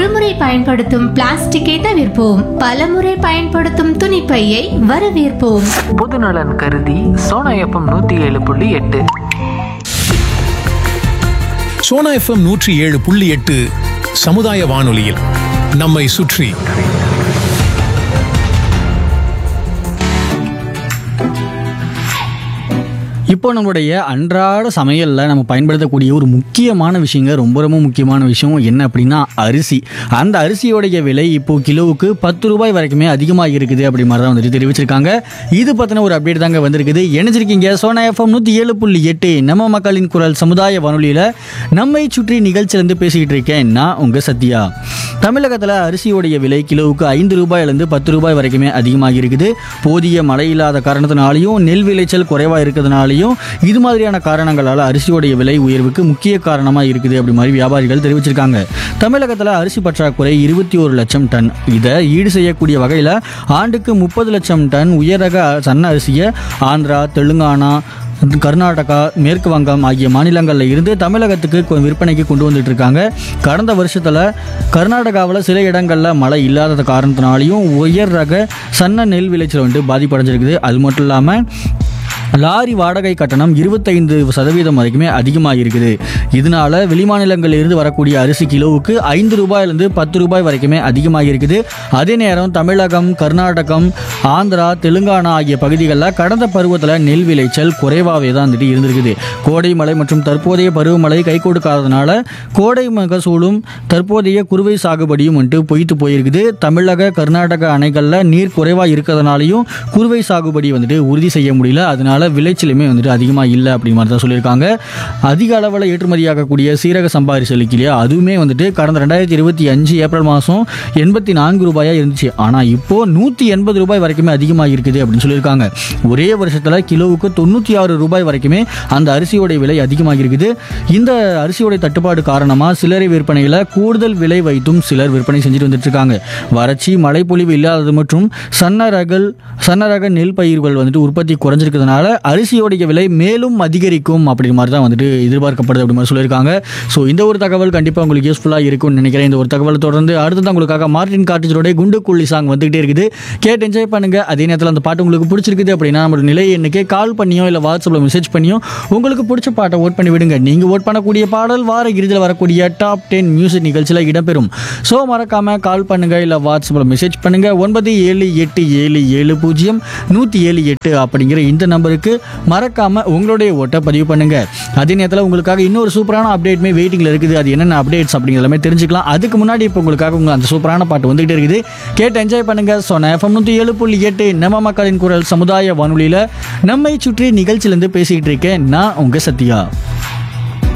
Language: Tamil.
ஒருமுறை பயன்படுத்தும் பிளாஸ்டிக்கை தவிர்ப்போம் பலமுறை பயன்படுத்தும் துணிப்பையை வரவேற்போம் பொதுநலன் கருதி சோனா எஃப்எம் நூற்றி ஏழு புள்ளி எட்டு சோனா எஃப்எம் நூற்றி ஏழு புள்ளி எட்டு சமுதாய வானொலியில் நம்மை சுற்றி இப்போ நம்மளுடைய அன்றாட சமையலில் நம்ம பயன்படுத்தக்கூடிய ஒரு முக்கியமான விஷயங்க ரொம்ப ரொம்ப முக்கியமான விஷயம் என்ன அப்படின்னா அரிசி அந்த அரிசியோடைய விலை இப்போ கிலோவுக்கு பத்து ரூபாய் வரைக்குமே அதிகமாக இருக்குது அப்படி மாதிரி தான் வந்துட்டு தெரிவிச்சிருக்காங்க இது பற்றின ஒரு அப்டேட் தாங்க வந்திருக்குது இணைஞ்சிருக்கீங்க சோனா எஃப்எம் நூற்றி ஏழு புள்ளி எட்டு நம்ம மக்களின் குரல் சமுதாய வானொலியில் நம்மை சுற்றி நிகழ்ச்சியிலேருந்து பேசிக்கிட்டு இருக்கேன் நான் உங்கள் சத்யா தமிழகத்தில் அரிசியோடைய விலை கிலோவுக்கு ஐந்து ரூபாயிலேருந்து பத்து ரூபாய் வரைக்குமே அதிகமாக இருக்குது போதிய மழை இல்லாத காரணத்தினாலையும் நெல் விளைச்சல் குறைவாக இருக்கிறதுனாலையும் இது மாதிரியான காரணங்களால் அரிசியோடைய விலை உயர்வுக்கு முக்கிய காரணமாக இருக்குது அப்படி மாதிரி வியாபாரிகள் தெரிவிச்சிருக்காங்க தமிழகத்தில் அரிசி பற்றாக்குறை இருபத்தி ஒரு லட்சம் டன் இதை ஈடு செய்யக்கூடிய வகையில் ஆண்டுக்கு முப்பது லட்சம் டன் உயர் ரக சன்ன அரிசியை ஆந்திரா தெலுங்கானா கர்நாடகா மேற்கு வங்கம் ஆகிய மாநிலங்களில் இருந்து தமிழகத்துக்கு கொ- விற்பனைக்கு கொண்டு வந்துட்டு இருக்காங்க கடந்த வருஷத்தில் கர்நாடகாவில் சில இடங்களில் மழை இல்லாத காரணத்தினாலையும் உயர் ரக சன்ன நெல் விளைச்சல் வந்துட்டு பாதிப்படைஞ்சிருக்குது அது மட்டும் இல்லாமல் லாரி வாடகை கட்டணம் இருபத்தைந்து சதவீதம் வரைக்குமே அதிகமாக இருக்குது இதனால வெளிமாநிலங்களில் இருந்து வரக்கூடிய அரிசி கிலோவுக்கு ஐந்து ரூபாயிலிருந்து பத்து ரூபாய் வரைக்குமே அதிகமாக இருக்குது அதே நேரம் தமிழகம் கர்நாடகம் ஆந்திரா தெலுங்கானா ஆகிய பகுதிகளில் கடந்த பருவத்தில் நெல் விளைச்சல் குறைவாகவே தான் வந்துட்டு இருந்திருக்குது கோடை மழை மற்றும் தற்போதைய பருவமழை கை கொடுக்காததுனால கோடை மகசூலும் தற்போதைய குறுவை சாகுபடியும் வந்துட்டு பொய்த்து போயிருக்குது தமிழக கர்நாடக அணைகளில் நீர் குறைவாக இருக்கிறதுனாலையும் குறுவை சாகுபடி வந்துட்டு உறுதி செய்ய முடியல அதனால விளைச்சலுமே வந்துட்டு அதிகமாக இல்லை அப்படிங்கிற மாதிரி தான் சொல்லியிருக்காங்க அதிக அளவில் ஏற்றுமதியாகக்கூடிய சீரக சம்பா அரிசி இருக்கு இல்லையா அதுவுமே வந்துட்டு கடந்த ரெண்டாயிரத்தி இருபத்தி அஞ்சு ஏப்ரல் மாதம் எண்பத்தி நான்கு ரூபாயாக இருந்துச்சு ஆனால் இப்போ நூற்றி எண்பது ரூபாய் வரைக்குமே அதிகமாக இருக்குது அப்படின்னு சொல்லியிருக்காங்க ஒரே வருஷத்தில் கிலோவுக்கு தொண்ணூற்றி ஆறு ரூபாய் வரைக்குமே அந்த அரிசியோடைய விலை அதிகமாக இருக்குது இந்த அரிசியோடைய தட்டுப்பாடு காரணமாக சில்லறை விற்பனையில் கூடுதல் விலை வைத்தும் சிலர் விற்பனை செஞ்சுட்டு வந்துட்டு இருக்காங்க வறட்சி மழைப்பொழிவு இல்லாதது மற்றும் சன்ன ரகல் சன்ன ரக நெல் பயிர்கள் வந்துட்டு உற்பத்தி குறைஞ்சிருக்கிறதுனால அரிசியோடைய விலை மேலும் அதிகரிக்கும் அப்படி மாதிரி தான் வந்துட்டு எதிர்பார்க்கப்படுது அப்படி மாதிரி சொல்லியிருக்காங்க ஸோ இந்த ஒரு தகவல் கண்டிப்பாக உங்களுக்கு யூஸ்ஃபுல்லாக இருக்கும்னு நினைக்கிறேன் இந்த ஒரு தகவல் தொடர்ந்து அடுத்ததான் உங்களுக்காக மார்டின் கார்டிஜோடைய குண்டு குள்ளி சாங் வந்துகிட்டே இருக்குது கேட்டு என்ஜாய் பண்ணுங்க அதே நேரத்தில் அந்த பாட்டு உங்களுக்கு பிடிச்சிருக்குது அப்படின்னா நம்மளோட நிலை எண்ணுக்கே கால் பண்ணியோ இல்லை வாட்ஸ்அப்பில் மெசேஜ் பண்ணியோ உங்களுக்கு பிடிச்ச பாட்டை ஓட் பண்ணி விடுங்க நீங்கள் ஓட் பண்ணக்கூடிய பாடல் வார இறுதியில் வரக்கூடிய டாப் டென் மியூசிக் நிகழ்ச்சியில் இடம்பெறும் ஸோ மறக்காம கால் பண்ணுங்க இல்லை வாட்ஸ்அப்பில் மெசேஜ் பண்ணுங்க ஒன்பது ஏழு எட்டு ஏழு ஏழு பூஜ்ஜியம் நூற்றி ஏழு எட்டு அப்படிங்கிற இந்த நம்பருக்கு மறக்காம உங்களுடைய ஓட்டை பதிவு பண்ணுங்க அதே நேரத்தில் உங்களுக்காக இன்னொரு சூப்பரான அப்டேட்மே வெயிட்டிங்கில் இருக்குது அது என்னென்ன அப்டேட்ஸ் அப்படிங்கிற எல்லாமே தெரிஞ்சுக்கலாம் அதுக்கு முன்னாடி இப்போ உங்களுக்காக உங்க அந்த சூப்பரான பாட்டு வந்துகிட்டே இருக்குது கேட்டு என்ஜாய் பண்ணுங்க சொன்ன எஃப்எம் நூற்றி ஏழு புள்ளி எட்டு நம்ம மக்களின் குரல் சமுதாய வானொலியில் நம்மை சுற்றி நிகழ்ச்சியிலேருந்து பேசிக்கிட்டு இருக்கேன் நான் உங்கள் சத்யா